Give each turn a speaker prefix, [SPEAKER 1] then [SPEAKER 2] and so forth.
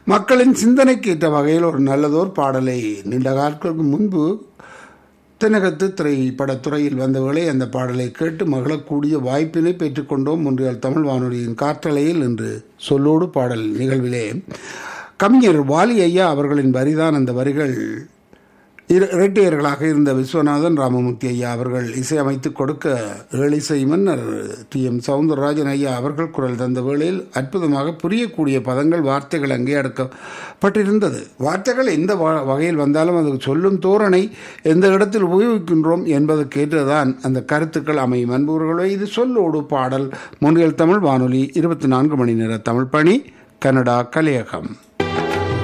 [SPEAKER 1] மக்களின் சிந்தனைக்கு ஏற்ற வகையில் ஒரு நல்லதோர் பாடலை நீண்ட நாட்களுக்கு முன்பு தென்னகத்து திரைப்படத்துறையில் வந்தவர்களை அந்த பாடலை கேட்டு மகளக்கூடிய வாய்ப்பினை பெற்றுக்கொண்டோம் ஒன்றியால் தமிழ் வானொலியின் காற்றலையில் இன்று சொல்லோடு பாடல் நிகழ்விலே கவிஞர் வாலி ஐயா அவர்களின் வரிதான் அந்த வரிகள் இர- இரட்டையர்களாக இருந்த விஸ்வநாதன் ராமமூர்த்தி ஐயா அவர்கள் இசையமைத்து கொடுக்க ஏழிசை மன்னர் டி எம் சவுந்தரராஜன் ஐயா அவர்கள் குரல் தந்த வேளையில் அற்புதமாக புரியக்கூடிய பதங்கள் வார்த்தைகள் அங்கே அடக்கப்பட்டிருந்தது வார்த்தைகள் எந்த வ- வகையில் வந்தாலும் அது சொல்லும் தோரணை எந்த இடத்தில் உபயோகிக்கின்றோம் என்பதற்கேற்றதான் அந்த கருத்துக்கள் அமையும் அன்புகளே இது சொல்லோடு பாடல் முன்றியல் தமிழ் வானொலி இருபத்தி நான்கு மணி நேர தமிழ் பணி கனடா கலையகம்